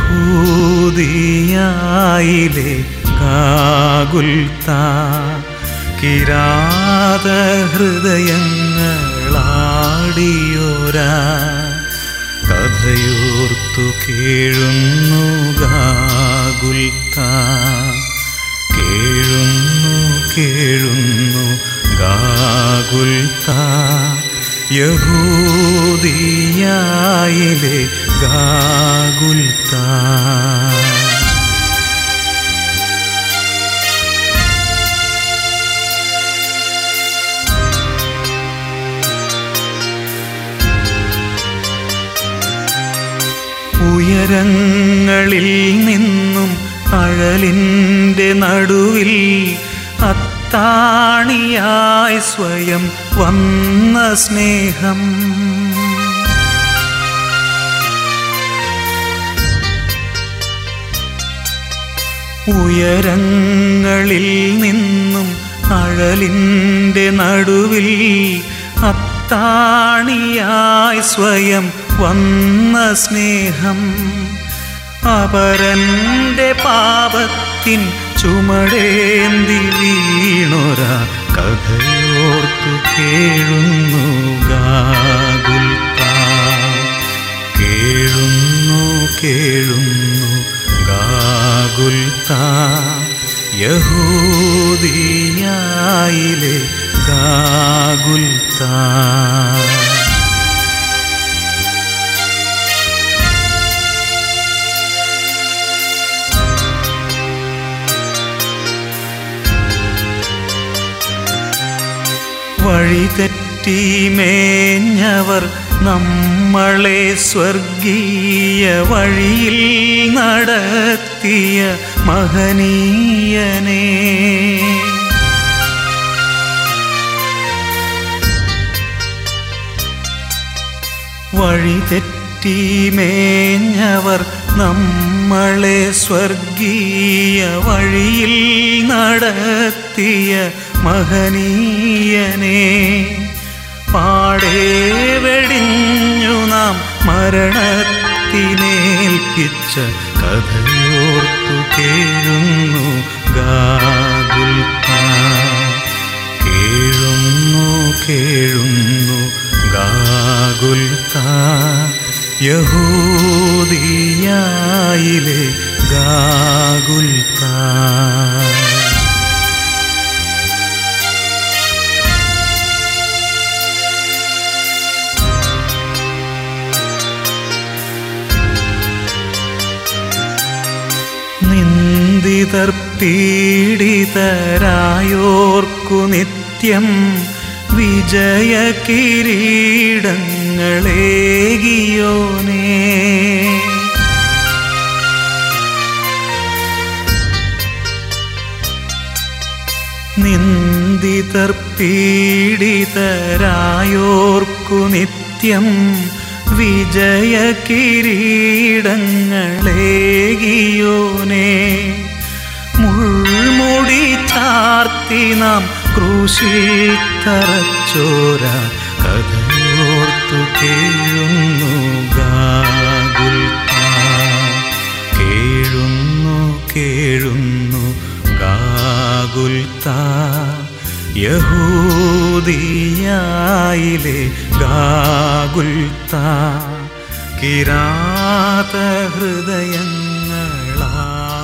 യഹൂദിയായിലെ കാകുൽത്ത കിരാത ഹൃദയങ്ങളാടിയോരാ കഥയോർത്തു കേഴുന്നു ഗാകുൽത്ത കേഴുന്നു കേഴുന്നു ഗാകുൽത്ത യഹൂദിയായിലെ ഗാകുൽത്ത ഉയരങ്ങളിൽ നിന്നും അഴലിൻ്റെ നടുവിൽ അത്താണിയായി സ്വയം വന്ന സ്നേഹം ഉയരങ്ങളിൽ നിന്നും അഴലിൻ്റെ നടുവിൽ അത്താണിയായി സ്വയം വന്ന സ്നേഹം അപരന്റെ പാപത്തിൻ ചുമടേന്തി വീണൊര കഥയോർത്തു കേഴുന്നു ഗാകുൽത്ത കേഴുന്നു കേഴുന്നു ഗാകുൽത്ത യഹൂദിയായിലെ ഗാകുൽത്ത വഴിതെറ്റി മേഞ്ഞവർ നമ്മളെ സ്വർഗീയ വഴിയിൽ നടത്തിയ മഹനീയനേ വഴിതെറ്റി മേഞ്ഞവർ നമ്മളെ സ്വർഗീയ വഴിയിൽ നടത്തിയ മഹനീയനേ പാടേ വെടിഞ്ഞു നാം മരണത്തിനേൽപ്പിച്ച കഥയോർത്തു കേഴുന്നു ഗാകുൽത്ത കേഴുന്നു കേഴുന്നു ഗാകുൽത്ത യഹൂദിയായിലെ ഗാകുൽത്ത നിന്ദിതർ പീഡിതരായോർക്കു നിത്യം വിജയ കിരീടങ്ങളേകിയോനേ നിന്ദിതർ പീഡിതരായോർക്കു നിത്യം വിജയ കിരീടങ്ങളേകിയോനേ മുൾമുടി ചാർത്തി നാം ക്രൂശിൽ തറച്ചോര കഥയോർത്തു കേഴുന്നു ഗാകുൽത്ത കേഴുന്നു കേഴുന്നു ഗാകുൽത്ത യഹൂദിയായിലെ ഗാകുൽത്ത കിരാത ഹൃദയങ്ങളാ